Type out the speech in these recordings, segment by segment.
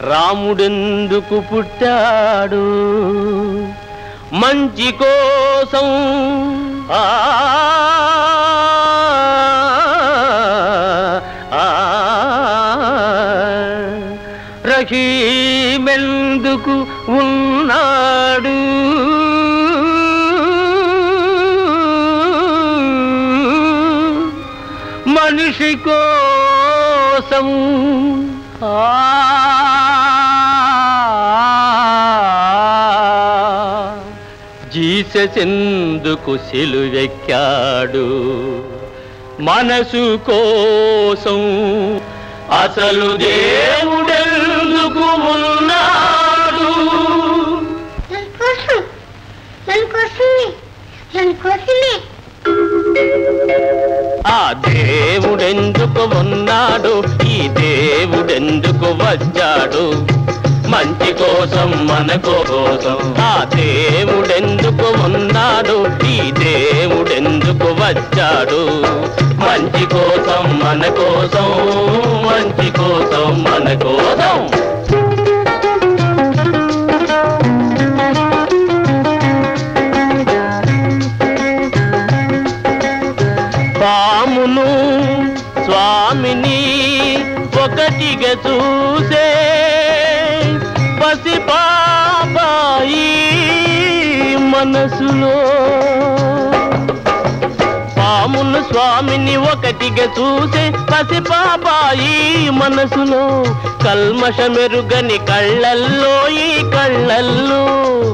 రాముడెందుకు పుట్టాడు మంచి కోసం ఆ ఆ, రహీమెందుకు ఉన్నాడు మనిషి కోసం జీసెందుకు సిలువెక్కాడు మనసు కోసం అసలు దేవుడెందుకు ఉన్నాడు నన్ను కోసం నన్ను కోసమే నన్ను కోసమే ఆ దేవుడెందుకు ఉన్నాడు ఈ దేవుడెందుకు వచ్చాడు మంచి కోసం మన కోసం ఆ దేవుడెందుకు ఉన్నాడు ఈ దేవుడెందుకు వచ్చాడు మంచి కోసం మన కోసం మంచి కోసం మన కోసం పామును స్వామిని ఒకటిగా చూసే పసి పాపాయి మనసులో పామును స్వామిని ఒకటిగా చూసే పసి పాపాయి మనసులో కల్మషమెరుగని కళ్ళల్లో ఈ కళ్ళల్లో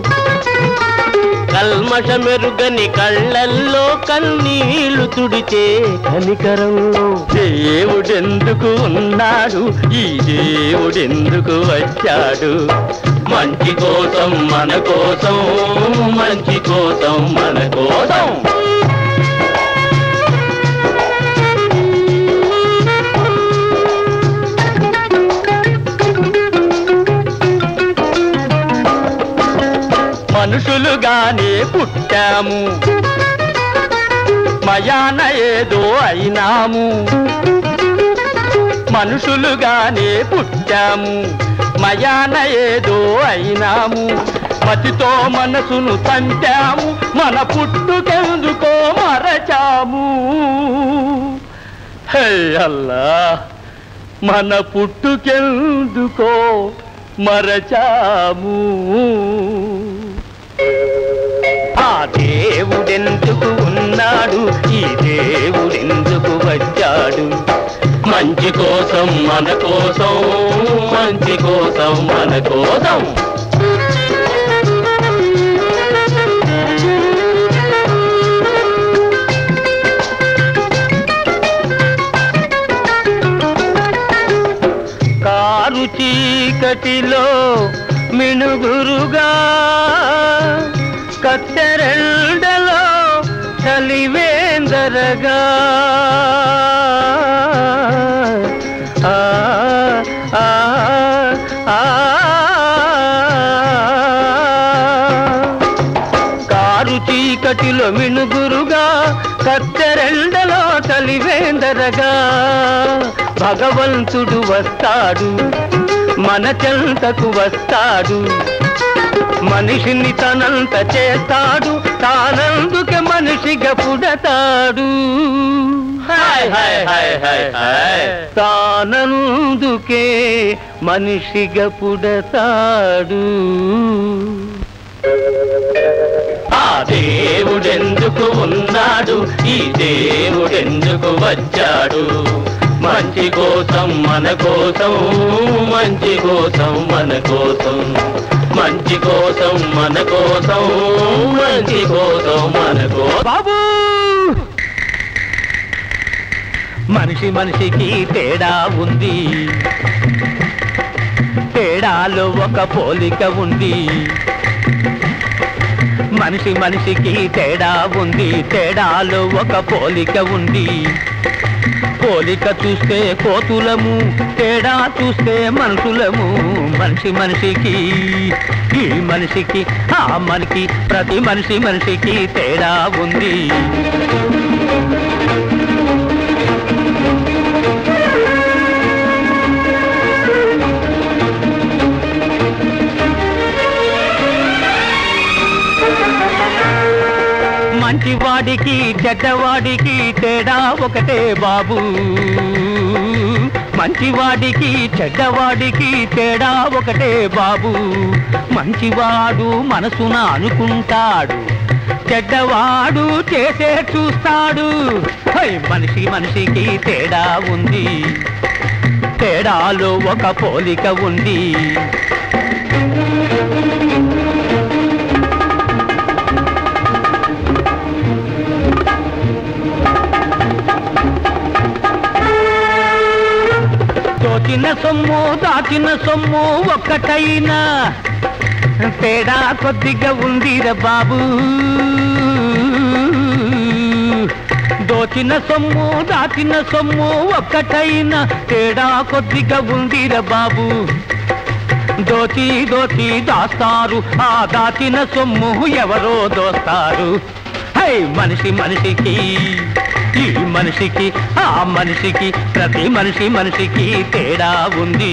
కల్మషమెరుగని కళ్ళల్లో కన్నీళ్లు తుడిచే కనికరంలో దేవుడెందుకు ఉన్నాడు ఈ దేవుడెందుకు వచ్చాడు మంచి కోసం మన కోసం మంచి కోసం మన కోసం మనుషులుగానే పుట్టాము మయాన ఏదో అయినాము మనుషులుగానే పుట్టాము మయాన ఏదో అయినాము మతితో మనసును తంటాము మన పుట్టుకెందుకో మరచాము హే అల్లా మన పుట్టుకెందుకో మరచాము ఆ దేవుడెందుకు ఉన్నాడు ఈ దేవుడెందుకు వచ్చాడు మంచి కోసం మన కోసం మంచి కోసం మన కోసం కారు చీకటిలో మినుగురుగా కత్తెరెండలో చలివేందరగా ఆ, ఆ, ఆ, కారు చీకటిలో మినుగురుగా కత్తెరెండలో చలివేందరగా భగవంతుడు వస్తాడు మన చెంతకు వస్తాడు మనిషిని తనంత చేస్తాడు తానందుకే మనిషిగా పుడతాడు హాయ్ హాయ్ హాయ్ హాయ్ హాయ్ తానందుకే మనిషిగా పుడతాడు ఆ దేవుడెందుకు ఉన్నాడు ఈ దేవుడెందుకు వచ్చాడు మంచి కోసం మన కోసం మంచి కోసం మన కోసం మంచి కోసం మన కోసం మంచి కోసం మన కోసం బాబు మనిషి మనిషికి తేడా ఉంది తేడాలో ఒక పోలిక ఉంది మనిషి మనిషికి తేడా ఉంది తేడాలో ఒక పోలిక ఉంది పోలిక చూస్తే కోతులము తేడా చూస్తే మనుషులము మనిషి మనిషికి ఈ మనిషికి ఆ మనకి ప్రతి మనిషి మనిషికి తేడా ఉంది మంచివాడికి చెడ్డవాడికి తేడా ఒకటే బాబు మంచివాడికి చెడ్డవాడికి తేడా ఒకటే బాబు మంచివాడు మనసున అనుకుంటాడు చెడ్డవాడు చేసే చూస్తాడు హై, మనిషి మనిషికి తేడా ఉంది తేడాలో ఒక పోలిక ఉంది దోచిన సొమ్ము దాచిన సొమ్ము ఒక్కటైనా తేడా కొద్దిగా ఉందిరా బాబు దోచిన సొమ్ము దాచిన సొమ్ము ఒక్కటైనా తేడా కొద్దిగా ఉందిరా బాబు దోచి దోచి దాస్తారు ఆ దాచిన సొమ్ము ఎవరో దోస్తారు హై మనిషి మనిషికి ఈ మనిషికి ఆ మనిషికి ప్రతి మనిషి మనిషికి తేడా ఉంది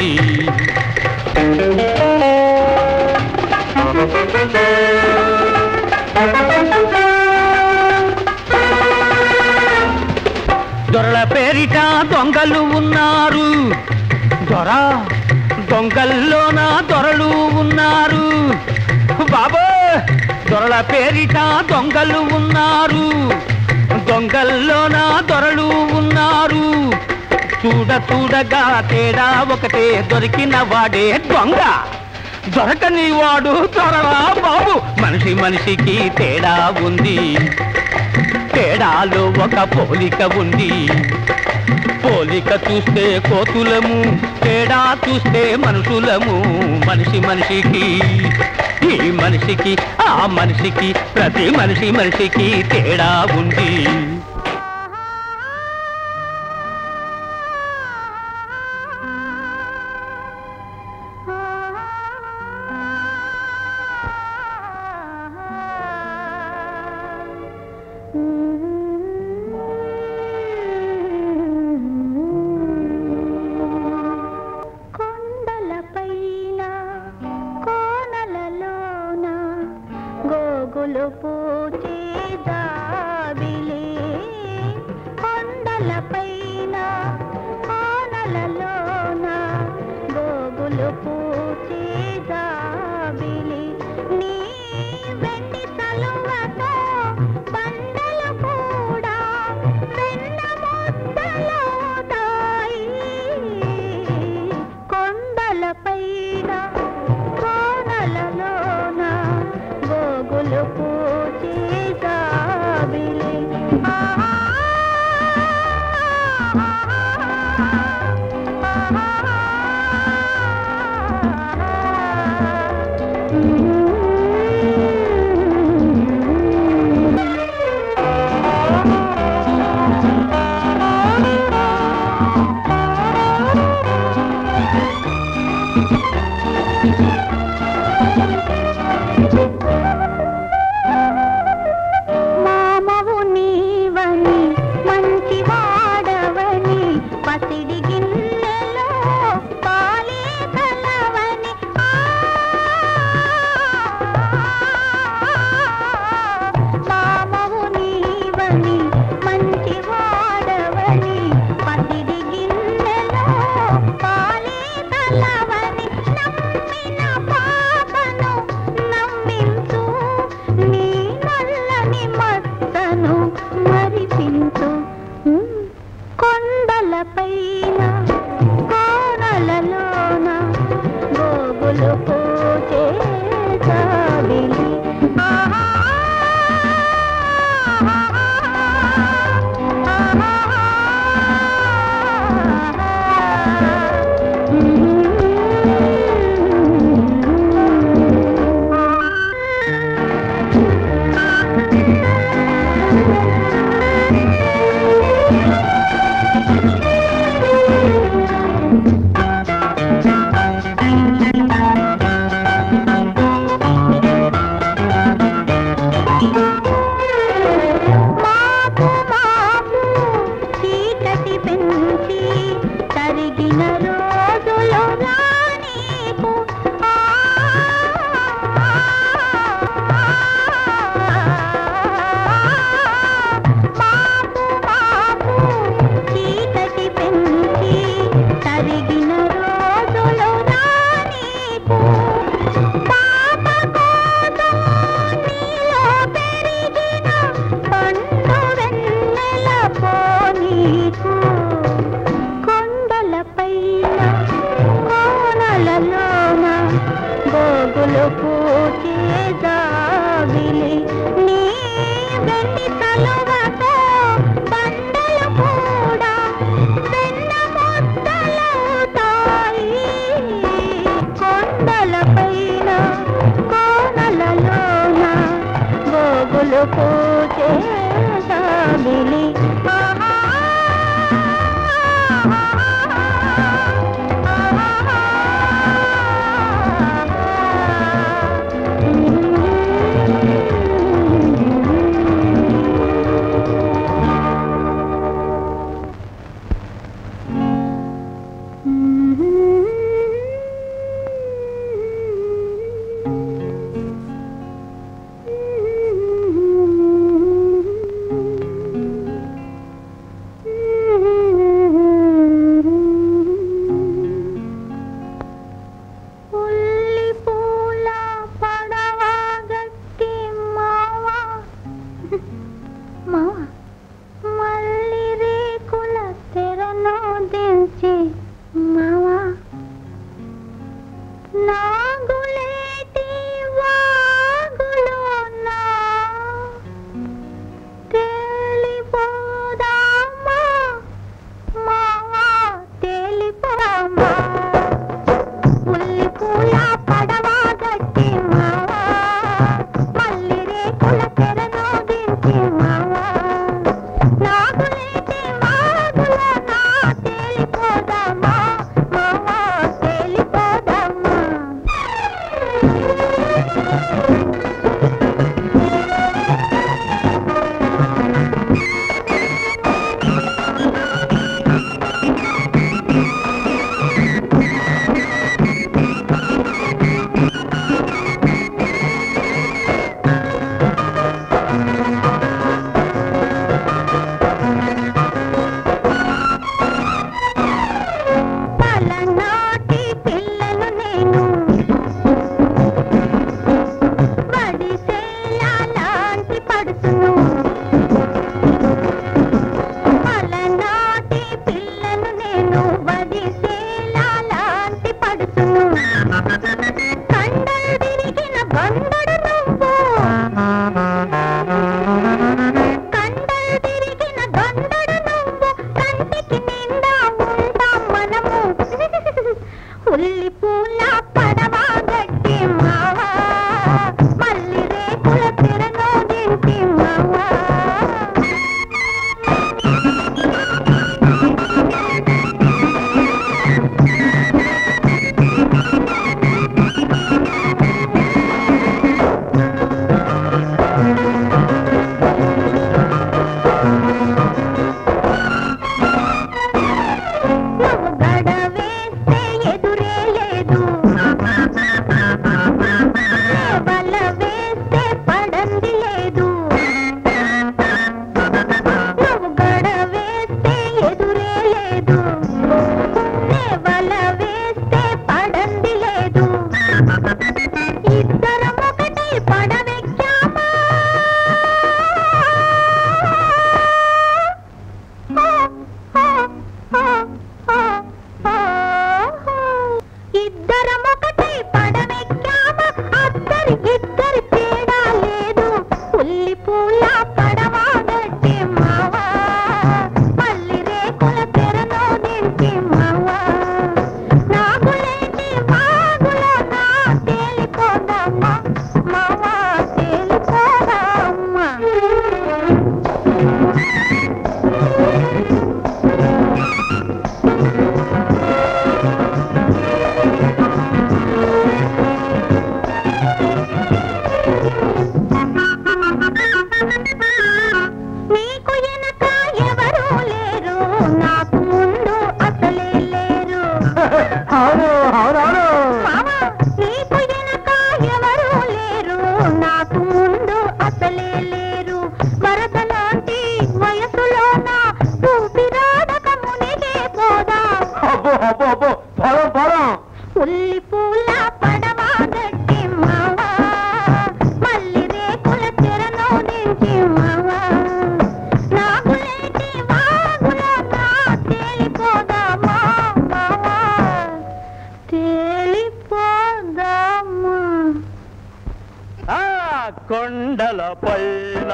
దొరల పేరిట దొంగలు ఉన్నారు దొర దొంగల్లోన దొరలు ఉన్నారు బాబా దొరల పేరిట దొంగలు ఉన్నారు దొంగల్లోన దొరలు ఉన్నారు చూడ చూడగా తేడా ఒకటే దొరికిన వాడే దొంగ దొరకని వాడు దొరరా బాబు మనిషి మనిషికి తేడా ఉంది తేడాలో ఒక పోలిక ఉంది పోలిక చూస్తే కోతులము తేడా చూస్తే మనుషులము మనిషి మనిషికి ఈ మనిషికి ఆ మనిషికి ప్రతి మనిషి మనిషికి తేడా ఉంది కొండలపైన కోనలలోన గోగులు పూచే జాబిలి కొండలపైన కోనలలోన గోగులు పూచే జాబిలి నీ వెండి తలువతో బండలు కూడా వెన్న ముద్దలవుతాయి కొండలపైన కోనలలోన గోగులు పూచే జాబిలి మామవు నీవని మంచి వాడవని పసిడి గిన్నెలో పాలే కలవని ఆ, మామవు నీవని మంచి వాడవని పసిడి గిన్నెలో పాలే కలవని నమ్మిన పాపను నమ్మించు నీ నల్లని మత్తను మరిపించు ఉమ్, కొండలపైన కోనలలోన గోగులు పూచే జాబిలి ఆహా నాగులేటి వాగులోన తేలిపోదామా మావా తేలిపోదామా ఉల్లి పూల పడవ గట్టి మావా మల్లి రేకుల తెరను దించి మావా నాగులేటి వాగులోన తేలిపోదామా మావా తేలిపోదామా పలనాటి పిల్లను నేను వడిసేలా లాంటి పడుతును పలనాటి పిల్లను నేను వడిసేలా లాంటి పడుతును కండలు తిరిగిన బండడు నువ్వు కండలు తిరిగిన బండడు నువ్వు కంటికి నిండా ఉంటాం మనము ఉల్లి పూల పడవ గట్టి మావా మల్లి రేకుల తెరను దింటి మావా నువ్వు గడవేస్తే ఎదురే లేదు వల వేస్తే పడంది లేదు నువ్వు గడవేస్తే ఎదురే లేదు వల వేస్తే పడంది లేదు ఇద్దరం ఒకటై పడవెక్కామా ఇద్దరం ఒకటి పడవెక్కామ అద్దరి ఇద్దరి తేడా లేదు ఉల్లి పూల పడవ గట్టి మావా పల్లి రేకుల తెరను దించి మావా నాగులేటి వాగులో నా తేలిపోదమ్మా మావా తేలిపోదమ్మా నీకు ఎనక ఎవరు లేరు నాకు ముందు అసలే లేరు అవును అవునవును మామా నీకు ఎనక ఎవరు లేరు నాకు ముందు అసలే లేరు వరద లాంటి వయసులోన ఊపిరాడక మునిగే పోదా అబ్బో అబ్బో అబ్బో పొలం పొలం ఉల్లి పూల పడవ గట్టి మావా మల్లి రేకుల తెరను దించి మావా నాగులేటి వాగులో నా తేలిపోదామా మావా తేలిపోదామా ఆ కొండల పైన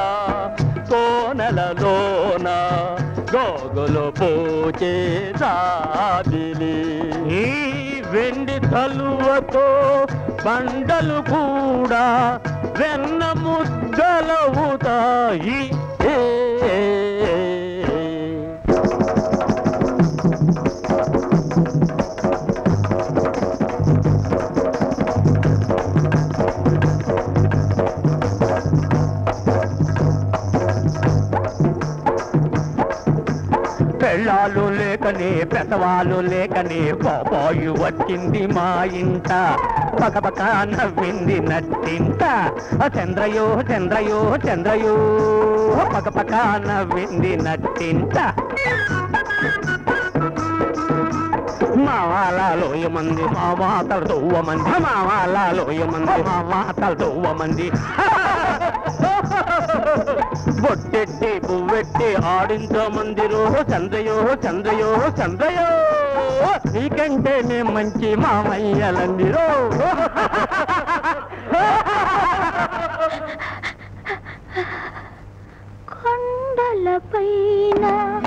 కోనలలోన గోగులు పూచే సాబిలి ఈ వెండి తలువతో బండలు కూడా వెన్న ముద్దలవుతాయి ఏ, ఏ, ఏ. పెళ్ళాలు లేకనే పెసవాలు లేకనే పాపాయు వచ్చింది మా ఇంట పకపక నవ్వింది నట్టింట ఆ చంద్రయో చంద్రయో చంద్రయో పకపక నవ్వింది నట్టింట మా వాళ్ళలో మంది మా మాతలు తొవ్వ మంది మా వాళ్ళలో మంది మా మాతలు తొవ్వ మంది బొట్టెట్టి పువ్వెట్టి ఆడించమందిరో చంద్రయో చంద్రయో చంద్రయో నీకంటే మేము మంచి మామయ్యలందిరో కొండలపైన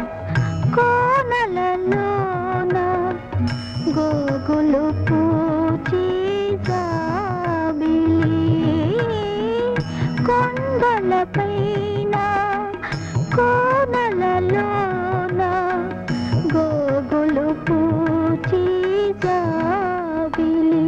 కోనలలోన గోగులు పూచి జాబిలి కొండలపైన కోనలలోన గోగులు పూచి జాబిలి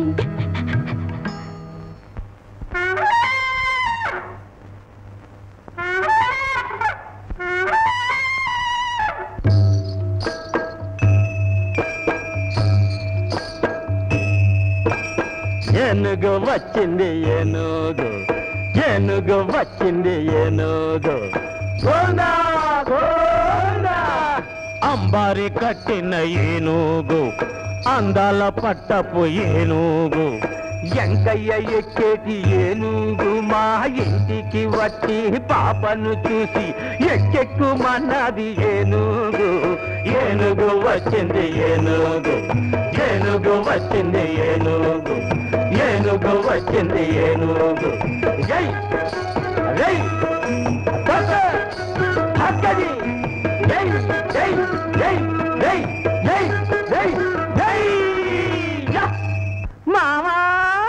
ఏనుగు వచ్చింది ఏనుగు ఏనుగు వచ్చింది ఏనుగు గోందా గోందా అంబారి కట్టిన ఏనుగు అందాల పట్టపు ఏనుగు ఎంకయ్య ఎక్కేటి ఏనుగు మా ఇంటికి వచ్చి పాపను చూసి ఎక్కెక్కుమన్నది ఏనుగు ఏనుగు వచ్చింది ఏనుగు ఏనుగు వచ్చింది ఏనుగు ఏనుగు వచ్చింది ఏనుగు జై జై కొట్ట! హక్కది జై జై జై జై జై జై జై యా! మామా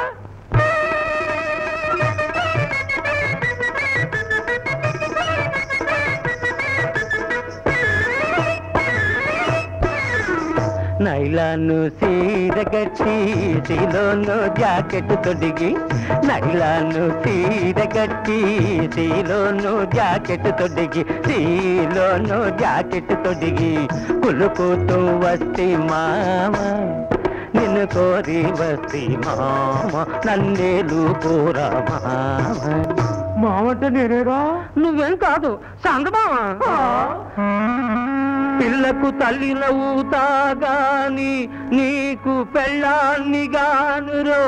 నైలాను సీరగచ్చి సీలోను జాకెట్ తొడిగి నైలాను సీరగచ్చి సీలోను జాకెట్ తొడిగి సీలోను జాకెట్ తొడిగి కులుకుతూ వస్తే మామ నిన్ను కోరి వస్తే మామ నన్నేలు కోరా మామ మామంటే నేనేరా నువ్వేం కాదు సంగమావా పిల్లకు తల్లి నవ్వుతాగాని నీకు పెళ్ళాన్ని గానురో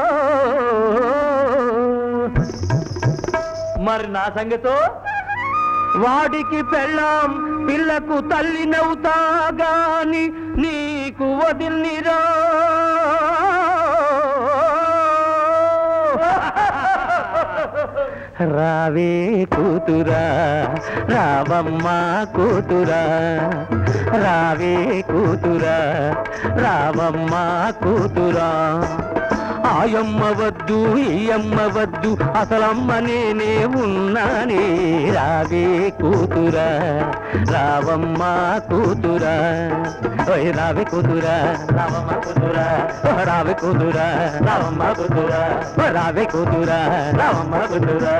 మరి నా సంగతో వాడికి పెళ్ళాం పిల్లకు తల్లి నవ్వుతాగాని నీకు వదిలిరా రావే కూతురా రావమ్మ కూతురా రావే కూతురా రావమ్మ కూతురా ఆయమ్మ వద్దు ఈయమ్మ వద్దు అసలమ్మ నేనే ఉన్నానే రావే కూతురా రావమ్మ కూతురా ఓయ్ రావే కూతురా రావమ్మ కూతురా ఓ రావే కూతురా రావమ్మ కూతురా ఓ రావే కూతురా రావమ్మ కూతురా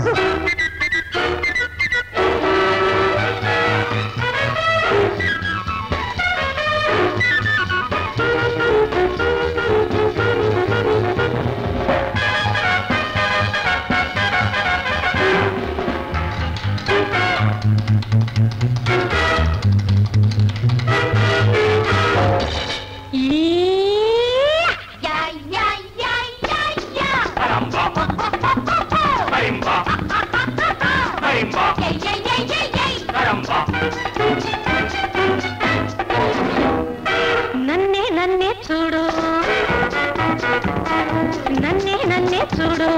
నన్నే నన్నే చూడు నన్నే నన్నే చూడు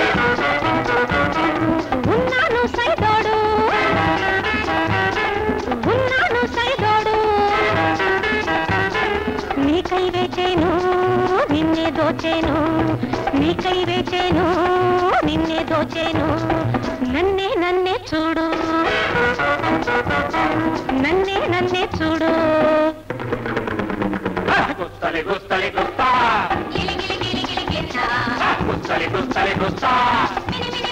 ఉన్నాను సైదోడు ఉన్నాను సైదోడు నీకై వేచేను నిన్నే దోచేను నీకై వేచేను నిన్నే దోచేను నన్నే నన్నే చూడు నన్నే నన్నే చూడు గుస్తలి గుస్తలి గుస్తా గిలి గిలి గిలి గిలి గిన్నా గుస్తలి గుస్తలి గుస్తా మిని మిని